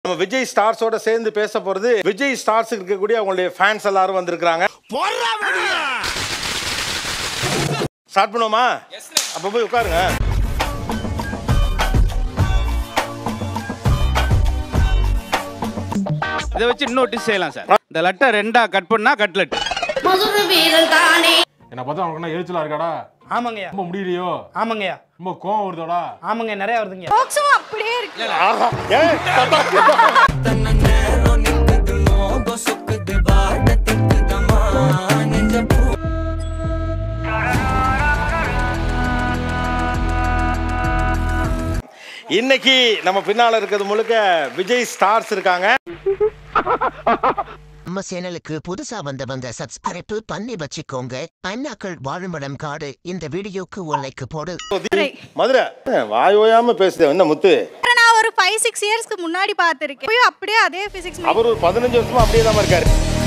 நம்ம விஜய் ஸ்டார்ஸோட சேர்ந்து பேச போறது விஜய் ஸ்டார்ஸ் இருக்கக்கூடிய அவங்களுடைய ஃபேன்ஸ் எல்லாரும் வந்திருக்காங்க ஸ்டார்ட் பண்ணுவோமா அப்ப போய் உட்காருங்க இதை வச்சு இன்னொரு டிஷ் செய்யலாம் சார் இந்த லட்டை ரெண்டா கட் பண்ணா கட்லெட் மதுர வீரன் தானே என்ன பார்த்தா உனக்கு என்ன எரிச்சலா இருக்காடா ஆமாங்கய்யா ரொம்ப முடியலையோ ஆமாங்கய்யா ரொம்ப கோவம் வருதோடா ஆமாங்க நிறைய வருதுங்க பாக்ஸும் அப்படியே இருக்கு ஆஹா ஏய், தாத்தா. இன்னைக்கு நம்ம பின்னால இருக்கிறது முழுக்க விஜய் ஸ்டார்ஸ் இருக்காங்க நம்ம சேனலுக்கு புதுசா வந்தவங்க சப்ஸ்கிரைப் பண்ணி வச்சுக்கோங்க அண்ணாக்கள் வாழுமிடம் காடு இந்த வீடியோக்கு ஒரு லைக் போடு மதுரை வாய் ஓயாம பேசுதே என்ன முத்து நான் ஒரு ஃபைவ் சிக்ஸ் இயர்ஸ்க்கு முன்னாடி பார்த்துருக்கேன் இப்பயும் அப்படியே அதே பிசிக்ஸ் அவர் ஒரு பதினஞ்சு வருஷமா அப்படியே தான் இருக்காரு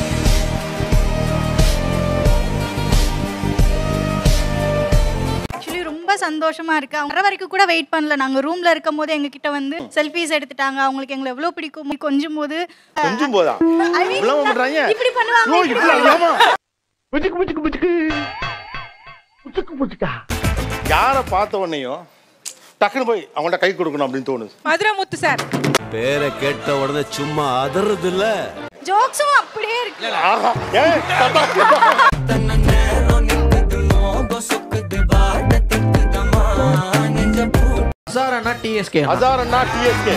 ஆக்சுவலி ரொம்ப சந்தோஷமா இருக்கு அவங்க வர வரைக்கும் கூட வெயிட் பண்ணல நாங்க ரூம்ல இருக்கும் போது எங்க கிட்ட வந்து செல்ஃபிஸ் எடுத்துட்டாங்க அவங்களுக்கு எங்களை எவ்வளவு பிடிக்கும் கொஞ்சம் போது கொஞ்சம் போதா I mean, இவ்வளவு பண்றாங்க இப்படி பண்ணுவாங்க ஐயோ, இப்படி இப்படி பண்ணுவாங்க. இல்லாமா? யாரை பார்த்த உடனேயும் டக்குன்னு போய் அவங்கள்ட்ட கை கொடுக்கணும் அப்படின்னு தோணுது மதுரை முத்து சார் பேரை கேட்ட உடனே சும்மா அதறது இல்ல ஜோக்ஸும் அப்படியே இருக்கு ஆஹா ஏய், தாத்தா. அசாரண்ணா டிஎஸ்கே ஹசார் அண்ணா டிஎஸ்கே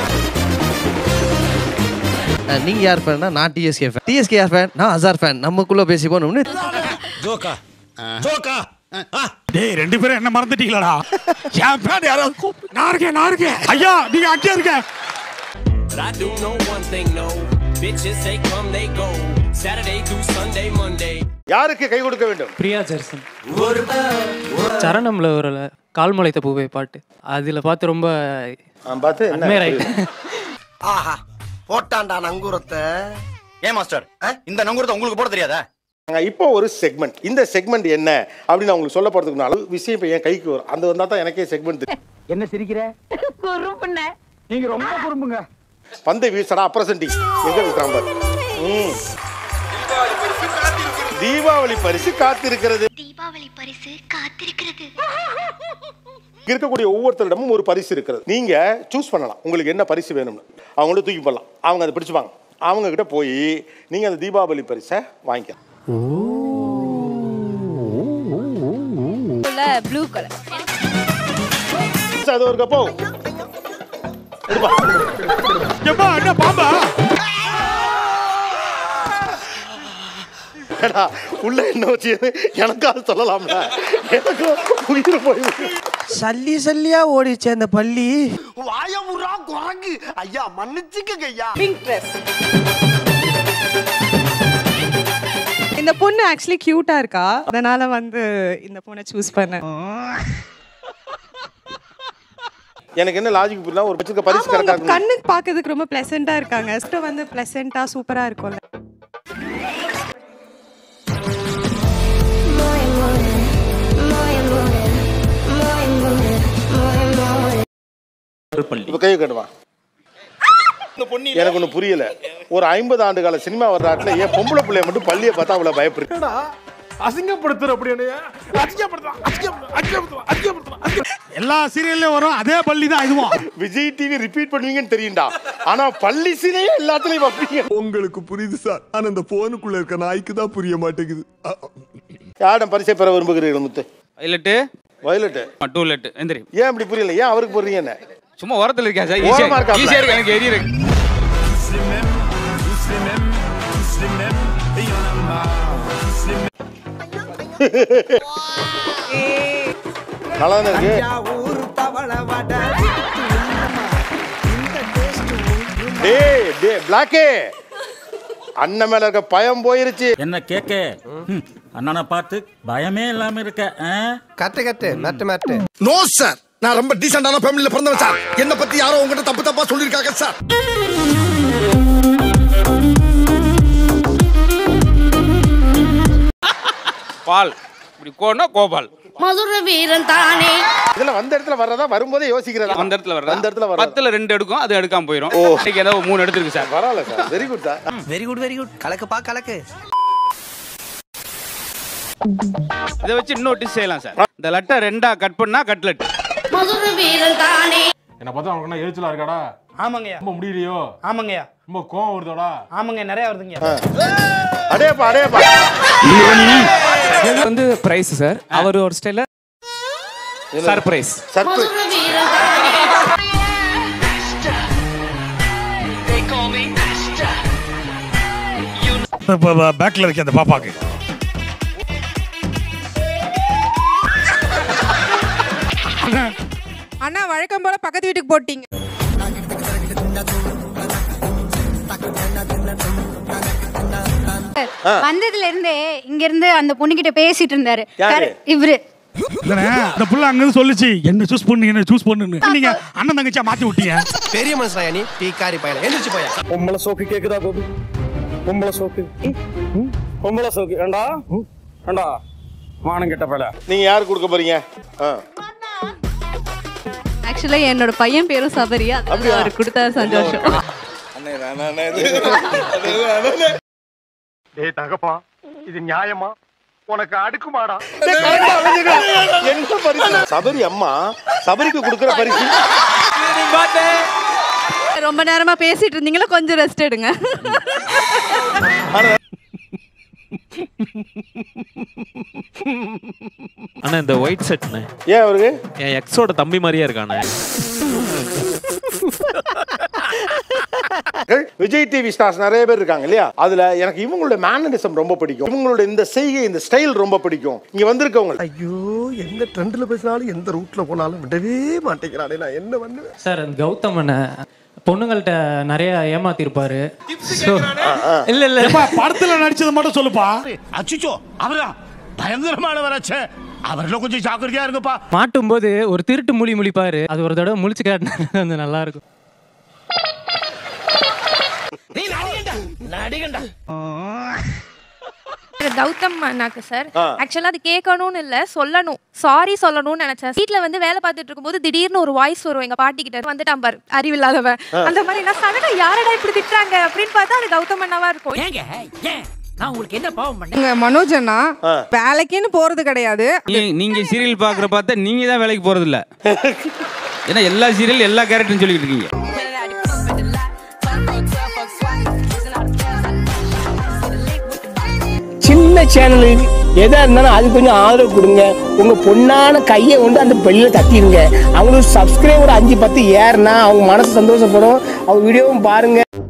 நீங்க யார் ஃபேன்னா நான் டிஎஸ்கே ஃபேன் டிஎஸ்கே யார் ஃபேன் நான் அசார் ஃபேன் நமக்குள்ள பேசி போனோம்னு ஜோக்கா ஜோக்கா டேய் ரெண்டு பேரும் என்ன மறந்துட்டீங்களாடா என் பேர் யாராவது கூப்பிடு. நான் இருக்கேன் நான் இருக்கேன் ஐயா நீங்க அங்கே இருக்க But I do know one thing, no. Bitches, they come, they go. Saturday through Sunday, Monday. யாருக்கு கை கொடுக்க வேண்டும் பிரியா ஜெர்சன் சரணம்ல ஒரு கால் முளைத்த பூவே பாட்டு அதுல பார்த்து ரொம்ப ஆ, பார்த்து என்ன admire ஆயிட்டேன். ஆஹா போட்டான்டா நங்கூரத்தை ஏன் மாஸ்டர் இந்த நங்கூரத்தை உங்களுக்கு போட தெரியாதா நாங்க இப்போ ஒரு செக்மெண்ட் இந்த செக்மெண்ட் என்ன அப்படின்னு அவங்களுக்கு சொல்ல போறதுக்கு முன்னால விஷயம் இப்போ என் கைக்கு வரும் அந்த வந்தா தான் எனக்கே செக்மெண்ட் தெரியும் என்ன சிரிக்கிற குறும்புண்ண நீங்க ரொம்ப குறும்புங்க பந்தை வீசடா அப்ரசன்டி எங்க வீசுறான் பாரு ம். தீபாவளி பரிசு காத்திருக்கிறது தீபாவளி பரிசு காத்திருக்கிறது இங்க இருக்கக்கூடிய ஒவ்வொருத்தரிடமும் ஒரு பரிசு இருக்கிறது நீங்க சூஸ் பண்ணலாம் உங்களுக்கு என்ன பரிசு வேணும்னு அவங்கள தூக்கி போடலாம் அவங்க அதை பிடிச்சுப்பாங்க அவங்க கிட்ட போய் நீங்க அந்த தீபாவளி பரிசை வாங்கிக்கலாம் ப்ளூ கலர் அது ஒரு கப்போ எடுப்பா. எப்பா என்ன பாம்பா ஏடா, உள்ள என்ன வச்சு எனக்காவது சொல்லலாம்ல எனக்கு உயிர் போய் சல்லி சல்லியா ஓடிச்சு அந்த பள்ளி வாயமுறா குரங்கு ஐயா மன்னிச்சுக்கங்க ஐயா பிங்க் ட்ரெஸ் இந்த பொண்ணு ஆக்சுவலி கியூட்டா இருக்கா அதனால வந்து இந்த பொண்ணை சூஸ் பண்ணேன் எனக்கு என்ன லாஜிக் புரியல ஒரு வச்சிருக்க பரிசு ஆமா, அவங்க கரெக்டாக கண்ணுக்கு பார்க்கிறதுக்கு ரொம்ப பிளசண்டா இருக்காங்க ஃபர்ஸ்ட் வந்து பிளசண்டா சூப்பரா இருக்கும்ல இப்போ கை கட்டுமா எனக்கு ஒன்றும் புரியல ஒரு ஐம்பது ஆண்டு கால சினிமா வரலாற்றில் ஏன் பொம்பளை பிள்ளைய மட்டும் பள்ளியை பார்த்தா அவ்வளோ பயப்படுது அசிங்கப்படுத்துற அப்படி என்னைய அசிங்கப்படுத்துறான் அசிங்கப்படுத்துறான் அசிங்கப்படுத்துறான் அசிங்கப்படுத்துறான் அசிங்க- எல்லா சீரியல்லையும் வரும் அதே பள்ளி தான் இதுவும் விஜய் டிவி ரிப்பீட் பண்ணுவீங்கன்னு தெரியும்டா ஆனா பள்ளி சீனையே எல்லாத்துலயும் வைப்பீங்க உங்களுக்கு புரியுது சார் ஆனா இந்த போனுக்குள்ள இருக்க நாய்க்கு தான் புரிய மாட்டேங்குது யாரிடம் பரிசை பெற விரும்புகிறீர்கள் முத்து வயலட்டு வயலட்டு டூ லெட்டு எந்திரி ஏன் அப்படி புரியல ஏன் அவருக்கு போடுறீங்க என்ன சும்மா ஓரத்தில் இருக்கேன் சார் ஓரமா ஈஸியா இருக்காப்ல. ஈஸியா இருக்கு எனக்கு எரிய இருக்கு நல்லா தானே இருக்கு டேய் டேய் பிளாக்கே அண்ணன் மேல இருக்க பயம் போயிருச்சு என்ன கேக்க அண்ணனை பார்த்து பயமே இல்லாம இருக்க கட்டு கட்டு மட்டு மட்டு நோ சார் நான் ரொம்ப டீசென்டான ஃபேமிலில பிறந்தவன் சார் என்ன பத்தி யாரோ உங்ககிட்ட தப்பு தப்பா சொல்லிருக்காங்க சார் பால் இப்படி கோனா கோபால் மதுர வீரன் தானே இதுல வந்த இடத்துல வர்றதா வரும்போதே யோசிக்கிறதா அந்த இடத்துல வர்றதா அந்த இடத்துல வர்றதா பத்துல ரெண்டு எடுக்கும் அது எடுக்காம போயிடும் ஓ. இன்னைக்கு ஏதோ மூணு எடுத்துருக்கு சார் பரவாயில்ல sir very good sir very good very good கலக்குப்பா கலக்கு இதை வச்சு இன்னொரு டிஷ் செய்யலாம் சார் இந்த லட்டை ரெண்டா கட் பண்ணா கட்லெட் மதுர வீரன் தானே என்ன பார்த்தா உனக்கு என்ன எரிச்சலா இருக்காடா ஆமாங்கய்யா ரொம்ப முடியலையோ ஆமாங்கய்யா ரொம்ப கோவம் வருதோடா ஆமாங்க நிறைய வருதுங்க அடேப்பா அடேப்பா இது வந்து பிரைஸ் சார் அவர் ஒரு ஸ்டைல சர்ப்ரைஸ் சர்ப்ரைஸ் மதுர வீரன் தானே இப்போ பேக்கில் இருக்க அந்த பாப்பாக்கு அண்ணா வழக்கம் போல பக்கத்து வீட்டுக்கு போட்டீங்க வந்ததுல இருந்தே இங்க இருந்து அந்த பொண்ணுகிட்ட பேசிட்டு இருந்தாரு யாரு? கர- இவரு இல்லைண்ணே இந்த புள்ள அங்கிருந்து சொல்லுச்சு என்ன சூஸ் பண்ணு என்ன சூஸ் பண்ணுன்னு நீங்க அண்ணன் தங்கச்சியா மாத்தி விட்டீங்க பெரிய மனுஷனா நீ பீக்காரி பையல எந்திரிச்சு போயா பொம்பளை சோக்கு கேக்குதா கோபி பொம்பளை சோக்கு பொம்பளை சோக்கு ஏண்டா ஏண்டா மானம் கெட்ட பல நீங்க யாரு கொடுக்க போறீங்க ஆ. ஆக்சுவலா என்னோட பையன் பேரும் சபரியா அப்படியா? அவர் கொடுத்தா சந்தோஷம் டேய் தகப்பா இது நியாயமா உனக்கு அடுக்குமாடா டேய், correct ஆ அவனுங்க. என்ன பரிசு சபரி அம்மா சபரிக்கு கொடுக்குற பரிசு ரொம்ப நேரமா பேசிட்டு இருந்தீங்களா கொஞ்சம் ரெஸ்ட் எடுங்க அண்ணா இந்த ஒயிட் செட்ண்ணே ஏன் அவருக்கு என் எக்ஸோட தம்பி மாதிரியே இருக்கானே விஜய் டிவி ஸ்டார்ஸ் நிறைய பேர் இருக்காங்க இல்லையா அதுல எனக்கு இவங்களோட மேனரிசம் ரொம்ப பிடிக்கும் இவங்களோட இந்த செய்கை இந்த ஸ்டைல் ரொம்ப பிடிக்கும் இங்க வந்திருக்கவங்க ஐயோ எந்த ட்ரெண்ட்ல பேசினாலும் எந்த ரூட்ல போனாலும் விடவே மாட்டேங்கிறானே நான் என்ன பண்ணுவேன் சார் கௌதம் அண்ணன் பொண்ணுங்கள்ட்ட நிறைய ஏமாத்திருப்பாரு So, இல்ல இல்ல ஏப்பா, படத்துல நடிச்சது மட்டும் சொல்லுப்பா அச்சுச்சோ அவரா பயங்கரமான வராச்சே அவர்ல கொஞ்சம் ஜாக்கிரதையா இருங்கப்பா மாட்டும் போது ஒரு திருட்டு மொழி முழிப்பாரு அது ஒரு தடவை முழிச்சு காட்டினா கொஞ்சம் நல்லா இருக்கும் கௌதம் அண்ணாக்கு சார் ஆ. ஆக்சுவலா அது கேட்கணும்னு இல்ல சொல்லணும் சாரி சொல்லணும்னு நினைச்சேன் வீட்ல வந்து வேலை பார்த்துட்டு இருக்கும்போது திடீர்னு ஒரு வாய்ஸ் வரும் எங்க பாட்டி கிட்ட வந்துட்டான் பாரு அறிவில்லாதவன் அந்த மாதிரி நான் சடனா யாரடா இப்படி திட்டுறாங்க அப்படின்னு பார்த்தா அது கௌதம் அண்ணாவா இருக்கும் ஏங்க ஏன் நான் உங்களுக்கு என்ன பாவம் பண்ணேன் உங்க மனோஜ் அண்ணா ஆ. வேலைக்குன்னு போறது கிடையாது நீ- நீங்க சீரியல் பாக்குற பார்த்தா நீங்க தான் வேலைக்கு போறது இல்ல ஏன்னா எல்லா சீரியல் எல்லா கேரக்டரும் சொல்லிட்டு இருக்கீங்க சின்ன சேனலு எதா இருந்தாலும் அது கொஞ்சம் ஆதரவு கொடுங்க உங்க பொண்ணான கையை கொண்டு அந்த பெல்லில் தட்டிடுங்க அவங்களுக்கு சப்ஸ்கிரைபர் அஞ்சு பத்து ஏறுனா அவங்க மனசு சந்தோஷப்படும் அவங்க வீடியோவும் பாருங்க